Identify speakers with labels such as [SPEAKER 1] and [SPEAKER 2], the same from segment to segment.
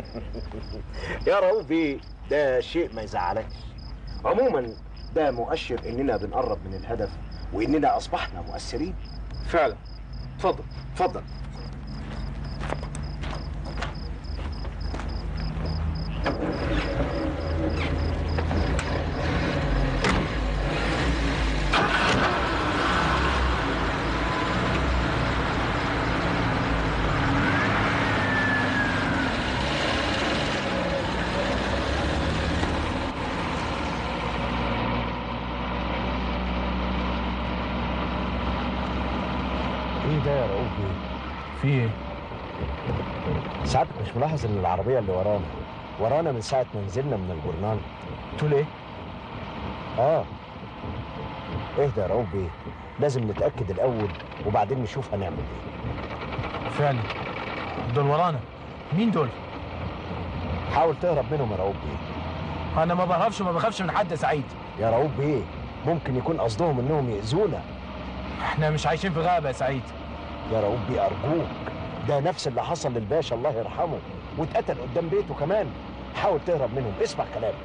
[SPEAKER 1] يا رؤوف بيه ده شيء ما يزعلكش عموما ده مؤشر اننا بنقرب من الهدف واننا اصبحنا مؤثرين
[SPEAKER 2] فعلا اتفضل
[SPEAKER 1] اتفضل ايه ده يا رؤوف بيه
[SPEAKER 2] في ايه
[SPEAKER 1] ساعتك مش ملاحظ ان العربيه اللي ورانا ورانا من ساعه ما نزلنا من الجورنال
[SPEAKER 2] تقول ايه
[SPEAKER 1] اه اهدى يا رؤوف بيه لازم نتاكد الاول وبعدين نشوف هنعمل ايه
[SPEAKER 2] فعلا دول ورانا مين دول
[SPEAKER 1] حاول تهرب منهم يا رؤوف بيه
[SPEAKER 2] انا ما بهربش وما بخافش من حد يا سعيد
[SPEAKER 1] يا رؤوف بيه ممكن يكون قصدهم انهم يأذونا
[SPEAKER 2] احنا مش عايشين في غابه يا سعيد
[SPEAKER 1] يا رؤوف بيه ارجوك ده نفس اللي حصل للباشا الله يرحمه واتقتل قدام بيته كمان حاول تهرب منهم اسمع كلامي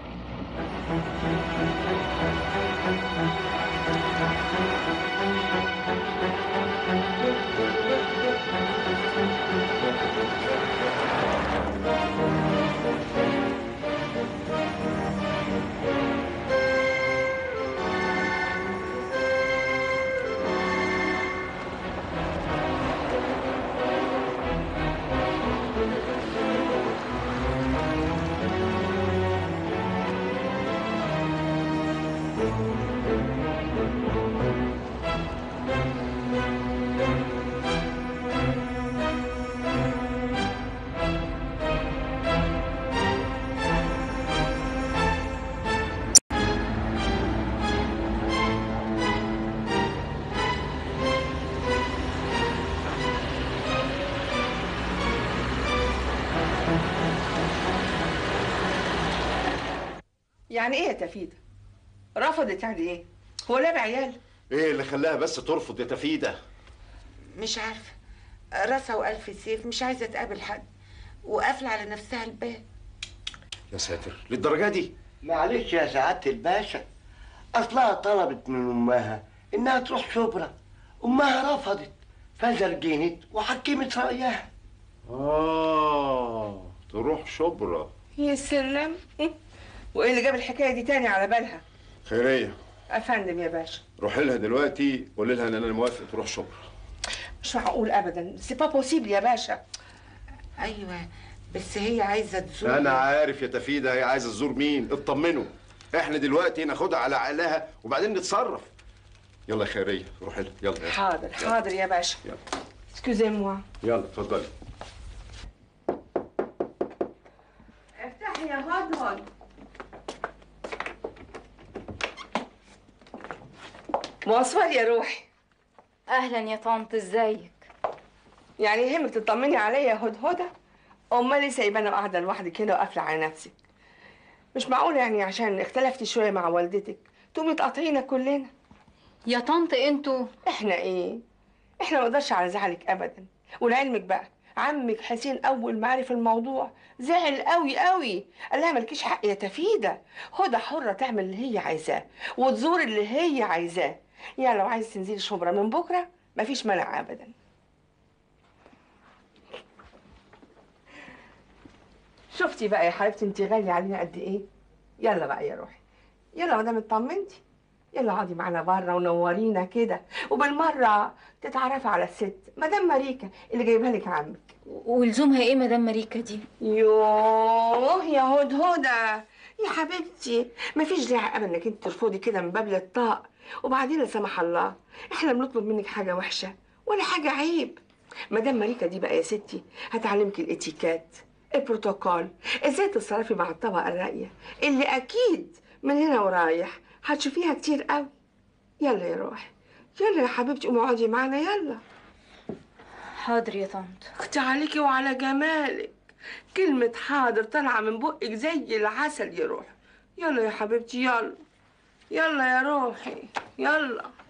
[SPEAKER 3] يعني ايه يا تفيدة؟ رفضت يعني ايه؟ هو لها عيال؟
[SPEAKER 4] ايه اللي خلاها بس ترفض يا تفيده
[SPEAKER 5] مش عارفة راسها وألف سيف مش عايزة تقابل حد وقافلة على نفسها الباب
[SPEAKER 4] يا ساتر للدرجه دي
[SPEAKER 6] معلش يا سعادة الباشا أصلها طلبت من أمها إنها تروح شبرا أمها رفضت فزرجنت وحكمت رأيها
[SPEAKER 4] اه تروح شبرا
[SPEAKER 3] يا سلام وايه اللي جاب الحكايه دي تاني على بالها؟
[SPEAKER 4] خيريه
[SPEAKER 3] افندم يا باشا
[SPEAKER 4] روحي لها دلوقتي قولي لها ان انا موافق تروح شبرا
[SPEAKER 3] مش معقول ابدا سي با بوسيبل يا باشا
[SPEAKER 5] أيوة بس هي عايزة تزور
[SPEAKER 4] انا عارف يا تفيده هي عايزه تزور مين اطمنوا احنا دلوقتي ناخدها على عقلها وبعدين نتصرف يلا يا خيريه روحي لها يلا يلا.
[SPEAKER 3] حاضر حاضر يا باشا
[SPEAKER 4] يلا
[SPEAKER 3] اسكوزي موا
[SPEAKER 4] يلا اتفضلي
[SPEAKER 3] افتحي يا هدهد مواصفات يا روحي
[SPEAKER 7] اهلا يا طنط ازيك
[SPEAKER 3] يعني يهمك تطمني عليا يا هدهده امال ليه سايبانا قاعده لوحدي كده وقافله على نفسك مش معقول يعني عشان اختلفتي شويه مع والدتك تقومي تقاطعينا كلنا
[SPEAKER 7] يا طنط انتوا
[SPEAKER 3] احنا ايه احنا ما نقدرش على زعلك ابدا ولعلمك بقى عمك حسين اول ما عرف الموضوع زعل قوي قوي قال لها مالكيش حق يا تفيده هدى حره تعمل اللي هي عايزاه وتزور اللي هي عايزاه يعني لو عايز تنزلي شبرا من بكره مفيش مانع ابدا شفتي بقى يا حبيبتي انت غاليه علينا قد ايه يلا بقى يا روحي يلا ما دام اطمنتي يلا اقعدي معانا بره ونورينا كده وبالمره تتعرفي على الست مدام ماريكا اللي جايبها لك عمك
[SPEAKER 7] ولزومها ايه مدام ماريكا دي
[SPEAKER 3] يوه يا هدهدة يا حبيبتي مفيش داعي ابدا انك انت ترفضي كده من باب للطاق وبعدين لا سمح الله احنا بنطلب منك حاجه وحشه ولا حاجه عيب مدام ماريكا دي بقى يا ستي هتعلمك الاتيكات البروتوكول ازاي تتصرفي مع الطبقه الراقيه اللي اكيد من هنا ورايح هتشوفيها كتير قوي يلا يا روحي يلا يا حبيبتي قومي اقعدي معانا يلا
[SPEAKER 7] حاضر يا طنط
[SPEAKER 3] اختي عليكي وعلى جمالك كلمة حاضر طالعة من بقك زي العسل يا روحي يلا يا حبيبتي يلا يلا يا روحي يلا